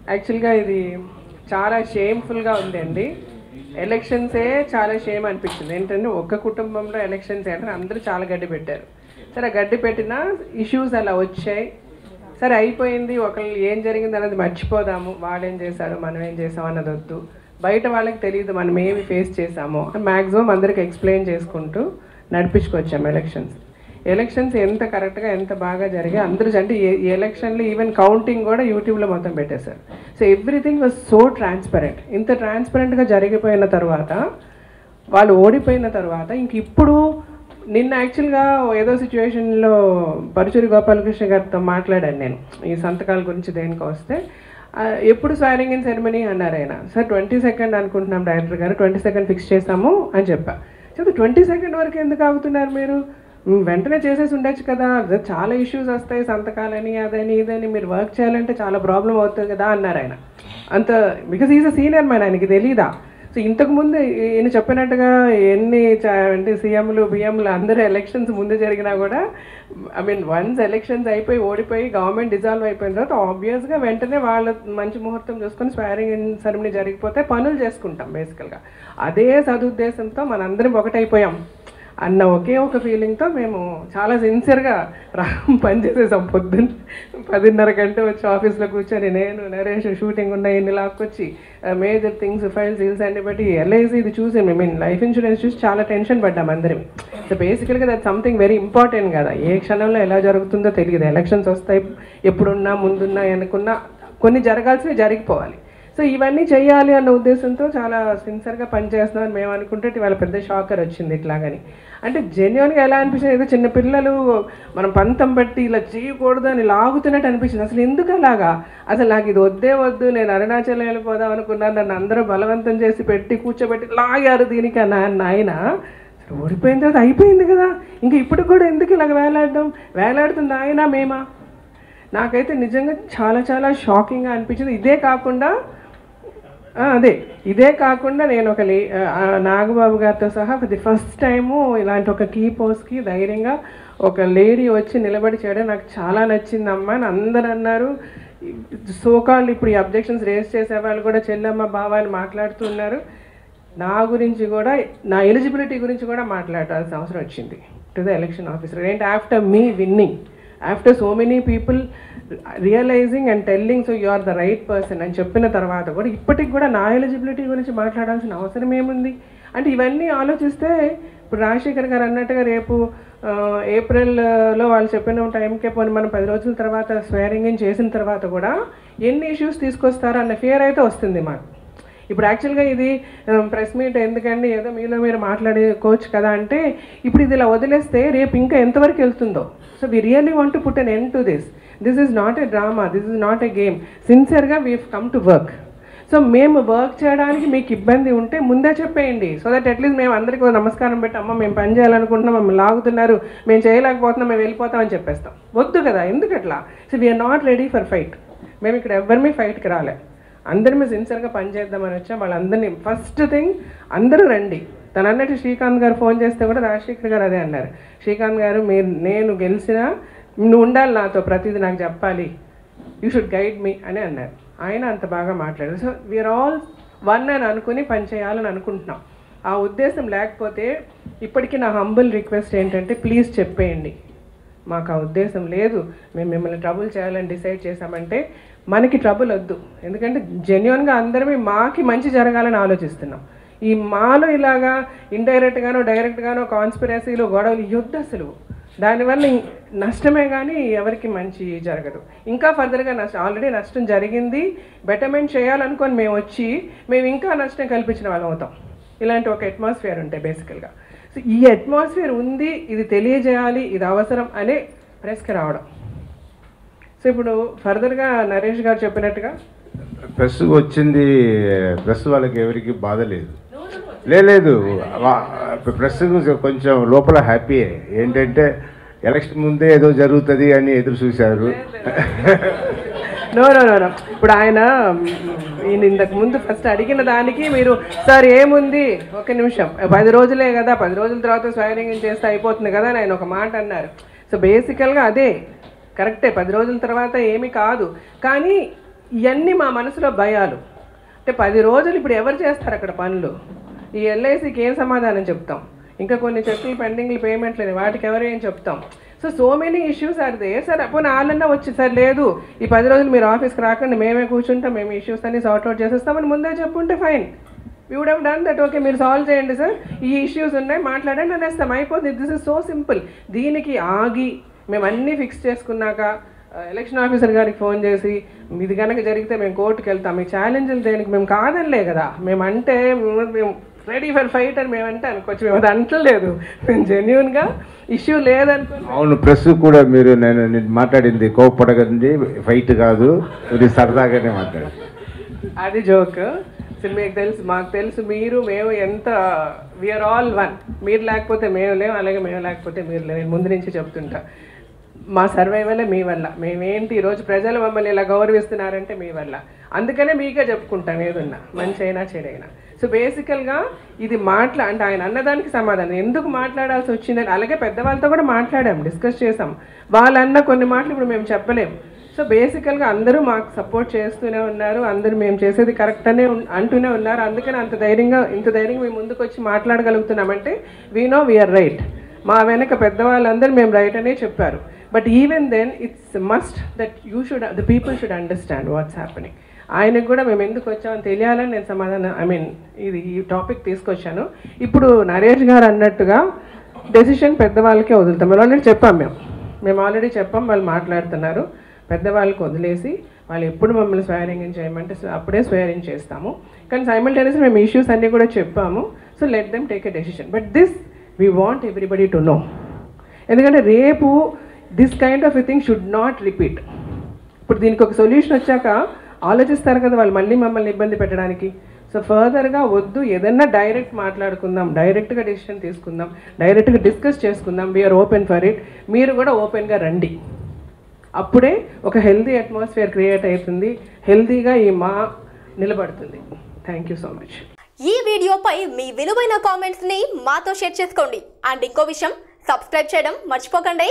యాక్చువల్గా ఇది చాలా షేమ్ఫుల్గా ఉందండి ఎలక్షన్సే చాలా షేమ్ అనిపించింది ఏంటంటే ఒక్క కుటుంబంలో ఎలక్షన్స్ ఏంటంటే అందరూ చాలా గడ్డి పెట్టారు సరే గడ్డి పెట్టినా ఇష్యూస్ అలా వచ్చాయి సరే అయిపోయింది ఒకళ్ళు ఏం జరిగింది అన్నది మర్చిపోదాము వాడేం చేశారు మనం ఏం చేసాం అన్నది వద్దు బయట వాళ్ళకి తెలియదు మనం ఏమి ఫేస్ చేసామో మ్యాక్సిమం అందరికి ఎక్స్ప్లెయిన్ చేసుకుంటూ నడిపించుకొచ్చాము ఎలక్షన్స్ ఎలక్షన్స్ ఎంత కరెక్ట్గా ఎంత బాగా జరిగాయి అందరూ అంటే ఏ- ఈ ఎలక్షన్లో ఈవెన్ కౌంటింగ్ కూడా యూట్యూబ్లో మొత్తం పెట్టేశారు so everything was so transparent ఇంత ట్రాన్స్పరెంట్గా జరిగిపోయిన తర్వాత వాళ్ళు ఓడిపోయిన తర్వాత ఇంక ఇప్పుడు నిన్న యాక్చువల్గా ఏదో సిచ్యువేషన్లో పరుచూరి గోపాలకృష్ణ గారితో మాట్లాడాను నేను ఈ సంతకాల గురించి దేనికి వస్తే ఆ, ఎప్పుడు స్వైరింగ్ ఇన్ సెరమనీ అన్నారు ఆయన సార్ ట్వంటీ సెకండ్ అనుకుంటున్నాం డైరెక్టర్ గారు ట్వంటీ సెకండ్ ఫిక్స్ చేస్తాము అని చెప్పా చెప్తే ట్వంటీ సెకండ్ వరకు ఎందుకు ఆగుతున్నారు మీరు మ్, వెంటనే చేసేసి ఉండొచ్చు కదా అదే చాలా ఇష్యూస్ వస్తాయి సంతకాలని అదని ఇదని మీరు వర్క్ చేయాలంటే చాలా ప్రాబ్లం అవుతుంది కదా అన్నారు ఆయన అంత because is a senior man ఆయనకి తెలీదా సో ఇంతకుముందు ఈయన చెప్పినట్టుగా ఎన్ని చ- అంటే సీఎంలు బిఎంలు అందరూ ఎలక్షన్స్ ముందు జరిగినా కూడా ఐ మీన్ వన్స్ ఎలక్షన్స్ అయిపోయి ఓడిపోయి గవర్నమెంట్ డిజాల్వ్ అయిపోయిన తర్వాత ఆబ్వియస్గా వెంటనే వాళ్ళ మంచి ముహూర్తం చూసుకొని స్వారింగ్ సెరమనీ జరిగిపోతే పనులు చేసుకుంటాం బేసికల్గా అదే సదుద్దేశంతో మనందరం ఒకటైపోయాం అన్న ఒకే ఒక ఫీలింగ్తో మేము చాలా సిన్సియర్గా రా పనిచేసేసాం పొద్దున్న పదిన్నర గంట వచ్చి ఆఫీస్లో కూర్చొని నేను నరేష్ షూటింగ్ ఉన్న ఇన్ని లాక్కొచ్చి మేజర్ థింగ్స్ ఫైల్స్ ఇల్స్ అన్ని బట్టి ఎల్ఐసి ఇది చూసి ఐ మీన్ లైఫ్ ఇన్సూరెన్స్ చూసి చాలా టెన్షన్ పడ్డాం అందరం సో బేసికల్గా దట్ సంథింగ్ వెరీ ఇంపార్టెంట్ కదా ఏ క్షణంలో ఎలా జరుగుతుందో తెలియదు ఎలక్షన్స్ వస్తాయి ఎప్పుడున్నా ముందున్నా వెనుకున్నా కొన్ని జరగాల్సినవి జరిగిపోవాలి సో ఇవన్నీ చేయాలి అన్న ఉద్దేశంతో చాలా సిన్సియర్గా పనిచేస్తున్నామని మేము అనుకుంటే ఇవాళ పెద్ద షాకర్ వచ్చింది ఇట్లాగని అంటే జెన్యున్గా ఎలా అనిపించింది ఏదో చిన్న పిల్లలు మనం పంతం బట్టి ఇలా చేయకూడదు అని లాగుతున్నట్టు అనిపించింది అసలు ఎందుకు అలాగా అసలు నాకు ఇది వద్దే వద్దు నేను అరుణాచలం వెళ్ళిపోదాం అనుకున్నాను నన్ను అందరూ బలవంతం చేసి పెట్టి కూర్చోబెట్టి లాగారు దీనికి అన్న నాయన అసలు ఓడిపోయిన తర్వాత అయిపోయింది కదా ఇంకా ఇప్పుడు కూడా ఎందుకు ఇలాగ వేలాడడం వేలాడుతుంది ఆయన మేమా నాకైతే నిజంగా చాలా చాలా షాకింగ్గా అనిపించింది ఇదే కాకుండా ఆ, అదే ఇదే కాకుండా నేను ఒక లే ఆ, నాగబాబు గారితో సహా ది ఫస్ట్ టైము ఇలాంటి ఒక కీ పోస్ట్కి ధైర్యంగా ఒక లేడీ వచ్చి నిలబడి చేయడం నాకు చాలా నచ్చిందమ్మా అని అందరు అన్నారు సోకాళ్ళు ఇప్పుడు ఈ అబ్జెక్షన్స్ రేస్ చేసే వాళ్ళు కూడా చెల్లమ్మ బావ అని మాట్లాడుతున్నారు నా గురించి కూడా నా ఎలిజిబిలిటీ గురించి కూడా మాట్లాడాల్సిన అవసరం వచ్చింది టు ద ఎలక్షన్ ఆఫీసర్ ఏంటి ఆఫ్టర్ మీ winning after so many people realizing and telling so you are the right person అని చెప్పిన తర్వాత కూడా ఇప్పటికి కూడా నా ఎలిజిబిలిటీ గురించి మాట్లాడాల్సిన అవసరం ఏముంది అంటే ఇవన్నీ ఆలోచిస్తే ఇప్పుడు రాజశేఖర్ గారు అన్నట్టుగా రేపు ఆ, ఏప్రిల్లో వాళ్ళు చెప్పిన టైంకే పోనీ మనం పది రోజుల తర్వాత స్వేరింగ్ ఇన్ చేసిన తర్వాత కూడా ఎన్ని ఇష్యూస్ తీసుకొస్తారో అన్న ఫియర్ అయితే వస్తుంది మాకు ఇప్పుడు యాక్చువల్గా ఇది ప్రెస్ మీట్ ఎందుకండి ఏదో మీలో మీరు మాట్లాడుకోవచ్చు కదా అంటే ఇప్పుడు ఇది ఇలా వదిలేస్తే రేపు ఇంకా ఎంతవరకు వెళ్తుందో so we really want to put an end to this this is not a drama this is not a game సిన్సియర్గా we come to work so మేము వర్క్ చేయడానికి మీకు ఇబ్బంది ఉంటే ముందే చెప్పేయండి సో దట్ అట్లీస్ట్ మేము అందరికీ ఓ నమస్కారం పెట్టి అమ్మ మేము పని చేయాలనుకుంటున్నాం మమ్మల్ని లాగుతున్నారు మేము చేయలేకపోతున్నాం మేము వెళ్ళిపోతామని చెప్పేస్తాం వద్దు కదా ఎందుకు అట్లా so we are not ready for fight మేము ఇక్కడ ఎవరిమీ ఫైట్కి రాలే అందరిమీ సిన్సియర్గా పనిచేద్దామని వచ్చాం వాళ్ళందరినీ ఫస్ట్ థింగ్ అందరూ రండి తను అన్నట్టు శ్రీకాంత్ గారు ఫోన్ చేస్తే కూడా రాజశేఖర్ గారు అదే అన్నారు శ్రీకాంత్ గారు మీరు నేను గెలిచినా నువ్వు ఉండాలి నాతో ప్రతిదీ నాకు చెప్పాలి యూ షుడ్ గైడ్ మీ అని అన్నారు ఆయన అంత బాగా మాట్లాడారు సో వీఆర్ ఆల్ వన్ అని అనుకుని పని చేయాలని అనుకుంటున్నాం ఆ ఉద్దేశం లేకపోతే ఇప్పటికీ నా హంబుల్ రిక్వెస్ట్ ఏంటంటే ప్లీజ్ చెప్పేయండి మాకు ఆ ఉద్దేశం లేదు మేము మిమ్మల్ని ట్రబుల్ చేయాలని డిసైడ్ చేసామంటే మనకి ట్రబుల్ వద్దు ఎందుకంటే జెన్యున్గా అందరమే మాకి మంచి జరగాలని ఆలోచిస్తున్నాం ఈ మాలో ఇలాగా ఇండైరెక్ట్గానో డైరెక్ట్గానో కాన్స్పిరసీలు గొడవలు యుద్ధ అసలు దానివల్ల ఇం- నష్టమే కానీ ఎవరికి మంచి జరగదు ఇంకా ఫర్దర్గా నష్టం ఆల్రెడీ నష్టం జరిగింది బెటర్మెంట్ చేయాలనుకొని మేము వచ్చి మేము ఇంకా నష్టం కల్పించిన వాళ్ళం అవుతాం ఇలాంటి ఒక అట్మాస్ఫియర్ ఉంటాయి బేసికల్గా సో ఈ అట్మాస్ఫియర్ ఉంది ఇది తెలియజేయాలి ఇది అవసరం అనే ప్రెస్కి రావడం సో ఇప్పుడు ఫర్దర్గా నరేష్ గారు చెప్పినట్టుగా ప్రెస్ వచ్చింది ప్రెస్ వాళ్ళకి ఎవరికి బాధ లేదు లే- లేదు వా- ప్రెస్ కొంచెం లోపల హ్యాపీ ఏంటంటే ఎలక్షన్ ముందే ఏదో జరుగుతుంది అని ఎదురు చూశారు నో నో నో నో ఇప్పుడు ఆయన ఈయన ఇంతకు ముందు ఫస్ట్ అడిగిన దానికి మీరు సార్ ఏముంది ఒక నిమిషం పది రోజులే కదా పది రోజుల తర్వాత స్వైరింగ్ చేస్తే అయిపోతుంది కదా అని ఆయన ఒక మాట అన్నారు సో బేసికల్గా అదే కరెక్టే పది రోజుల తర్వాత ఏమీ కాదు కానీ ఇవన్నీ మా మనసులో భయాలు అంటే పది రోజులు ఇప్పుడు ఎవరు చేస్తారు అక్కడ పనులు ఈ ఎల్ఐసికి ఏం సమాధానం చెప్తాం ఇంకా కొన్ని చెక్కులు పెండింగ్లు పేమెంట్ లేదు వాటికి ఎవరు ఏం చెప్తాం so so many issues are they sir పోనీ వాళ్ళన్నా వచ్చి సార్ లేదు ఈ పది రోజులు మీరు ఆఫీస్కి రాకండి మేమే కూర్చుంటాం మేము ఇష్యూస్ అన్ని సార్ట్ అవుట్ చేసేస్తామని ముందే చెప్పుంటే fine we would have done that okay మీరు సాల్వ్ చేయండి సార్ ఈ ఇష్యూస్ ఉన్నాయి మాట్లాడండి అనేస్తాం అయిపోతుంది దిస్ ఇస్ సో సింపుల్ దీనికి ఆగి మేము అన్నీ ఫిక్స్ చేసుకున్నాక ఎలక్షన్ ఆఫీసర్ గారికి ఫోన్ చేసి ఇది కనుక జరిగితే మేము కోర్టుకు వెళ్తాం మీ ఛాలెంజ్లు దేనికి మేము కాదనిలే కదా మేము అంటే మేము- మేము రెడీ ఫర్ ఫైట్ అని మేమంటే అనుకోవచ్చు మేము అది అంటలేదు మేము జెన్యున్గా ఇష్యూ లేదనుకో అవును ప్రెస్ కూడా మీరు నేను నేను మాట్లాడింది కోపడగండి ఫైట్ కాదు ఇది సరదాగానే మాట్లాడింది అది జోక్ అసలు మీకు తెలుసు మాకు తెలుసు మీరు మేము ఎంత వీఆర్ ఆల్ వన్ మీరు లేకపోతే మేము లేము అలాగే మేము లేకపోతే మీరు లేవు నేను ముందు నుంచి చెప్తుంటా మా సర్వైవలే మీ వల్ల మేమేంటి ఈరోజు ప్రజలు మమ్మల్ని ఇలా గౌరవిస్తున్నారంటే మీ వల్ల అందుకనే మీకే చెప్పుకుంటాను ఏదున్నా మంచి అయినా చెడైనా సో బేసికల్గా ఇది మాట్లా అంటే ఆయన అన్నదానికి సమాధానం ఎందుకు మాట్లాడాల్సి వచ్చిందని అలాగే పెద్దవాళ్ళతో కూడా మాట్లాడాం డిస్కస్ చేసాం వాళ్ళన్న కొన్ని మాటలు ఇప్పుడు మేము చెప్పలేము సో బేసికల్గా అందరూ మాకు సపోర్ట్ చేస్తూనే ఉన్నారు అందరూ మేము చేసేది కరెక్ట్ అనే ఉన్- అంటూనే ఉన్నారు అందుకని అంత ధైర్యంగా ఇంత ధైర్యంగా మేము ముందుకు వచ్చి మాట్లాడగలుగుతున్నామంటే వీ నో వీఆర్ రైట్ మా వెనక పెద్దవాళ్ళందరూ మేము రైట్ అనే చెప్పారు but even then it's must that you should the people should understand what's happening ఆయనకు కూడా మేము ఎందుకు వచ్చామని తెలియాలని నేను సమాధానం ఐ మీన్ ఇది ఈ టాపిక్ తీసుకొచ్చాను ఇప్పుడు నరేష్ గారు అన్నట్టుగా డెసిషన్ పెద్దవాళ్ళకే వదులుతాం మేము ఆల్రెడీ చెప్పాం మేము మేము ఆల్రెడీ చెప్పాం వాళ్ళు మాట్లాడుతున్నారు పెద్దవాళ్ళకి వదిలేసి వాళ్ళు ఎప్పుడు మమ్మల్ని స్వేరింగ్ చేయమంటే స్వ- అప్పుడే స్వేరింగ్ చేస్తాము కానీ సైమల్టేనియస్ మేము ఇష్యూస్ అన్నీ కూడా చెప్పాము so let them take a decision but this we want everybody to know ఎందుకంటే రేపు this kind of a thing should not repeat ఇప్పుడు దీనికి ఒక సొల్యూషన్ వచ్చాక ఆలోచిస్తారు కదా వాళ్ళు మళ్ళీ మమ్మల్ని ఇబ్బంది పెట్టడానికి సో ఫర్దర్గా వద్దు ఏదన్నా డైరెక్ట్ మాట్లాడుకుందాం డైరెక్ట్గా డెసిషన్ తీసుకుందాం డైరెక్ట్గా డిస్కస్ చేసుకుందాం వీఆర్ ఓపెన్ ఫర్ ఇట్ మీరు కూడా ఓపెన్గా రండి అప్పుడే ఒక హెల్తీ అట్మాస్ఫియర్ క్రియేట్ అవుతుంది హెల్తీగా ఈ మా నిలబడుతుంది థ్యాంక్ యూ సో మచ్ ఈ వీడియోపై మీ విలువైన కామెంట్స్ ని మాతో షేర్ చేసుకోండి అండ్ ఇంకో విషయం సబ్స్క్రైబ్ చేయడం మర్చిపోకండి